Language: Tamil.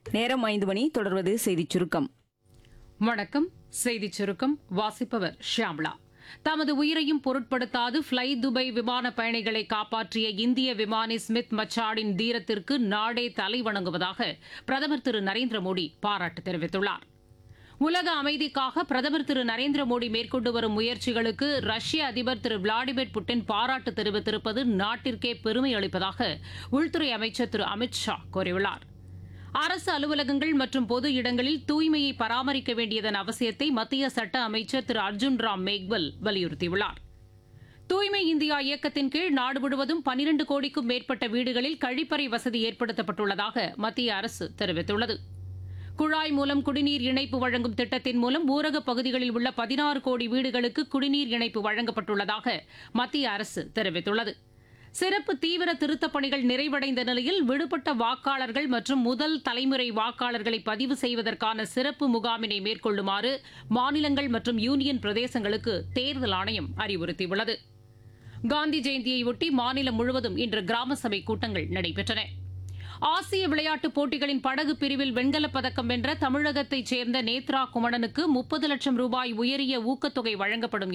நேரம் ஐந்து மணி தொடர்வது செய்திச் சுருக்கம் வணக்கம் செய்திச் சுருக்கம் வாசிப்பவர் ஷியாம்லா தமது உயிரையும் பொருட்படுத்தாது ஃப்ளை துபாய் விமான பயணிகளை காப்பாற்றிய இந்திய விமானி ஸ்மித் மச்சாடின் தீரத்திற்கு நாடே தலைவணங்குவதாக பிரதமர் திரு நரேந்திர மோடி பாராட்டு தெரிவித்துள்ளார் உலக அமைதிக்காக பிரதமர் திரு நரேந்திர மோடி மேற்கொண்டு வரும் முயற்சிகளுக்கு ரஷ்ய அதிபர் திரு விளாடிமிர் புட்டின் பாராட்டு தெரிவித்திருப்பது நாட்டிற்கே பெருமை அளிப்பதாக உள்துறை அமைச்சர் திரு அமித் ஷா கூறியுள்ளார் அரசு அலுவலகங்கள் மற்றும் பொது இடங்களில் தூய்மையை பராமரிக்க வேண்டியதன் அவசியத்தை மத்திய சட்ட அமைச்சர் திரு அர்ஜுன் ராம் மேக்வல் வலியுறுத்தியுள்ளார் தூய்மை இந்தியா இயக்கத்தின் கீழ் நாடு முழுவதும் பனிரண்டு கோடிக்கும் மேற்பட்ட வீடுகளில் கழிப்பறை வசதி ஏற்படுத்தப்பட்டுள்ளதாக மத்திய அரசு தெரிவித்துள்ளது குழாய் மூலம் குடிநீர் இணைப்பு வழங்கும் திட்டத்தின் மூலம் ஊரகப் பகுதிகளில் உள்ள பதினாறு கோடி வீடுகளுக்கு குடிநீர் இணைப்பு வழங்கப்பட்டுள்ளதாக மத்திய அரசு தெரிவித்துள்ளது சிறப்பு தீவிர திருத்தப் பணிகள் நிறைவடைந்த நிலையில் விடுபட்ட வாக்காளர்கள் மற்றும் முதல் தலைமுறை வாக்காளர்களை பதிவு செய்வதற்கான சிறப்பு முகாமினை மேற்கொள்ளுமாறு மாநிலங்கள் மற்றும் யூனியன் பிரதேசங்களுக்கு தேர்தல் ஆணையம் அறிவுறுத்தியுள்ளது காந்தி ஜெயந்தியையொட்டி மாநிலம் முழுவதும் இன்று கிராம சபை கூட்டங்கள் நடைபெற்றன ஆசிய விளையாட்டுப் போட்டிகளின் படகு பிரிவில் வெண்கலப் பதக்கம் வென்ற தமிழகத்தைச் சேர்ந்த நேத்ரா குமணனுக்கு முப்பது லட்சம் ரூபாய் உயரிய ஊக்கத்தொகை வழங்கப்படும்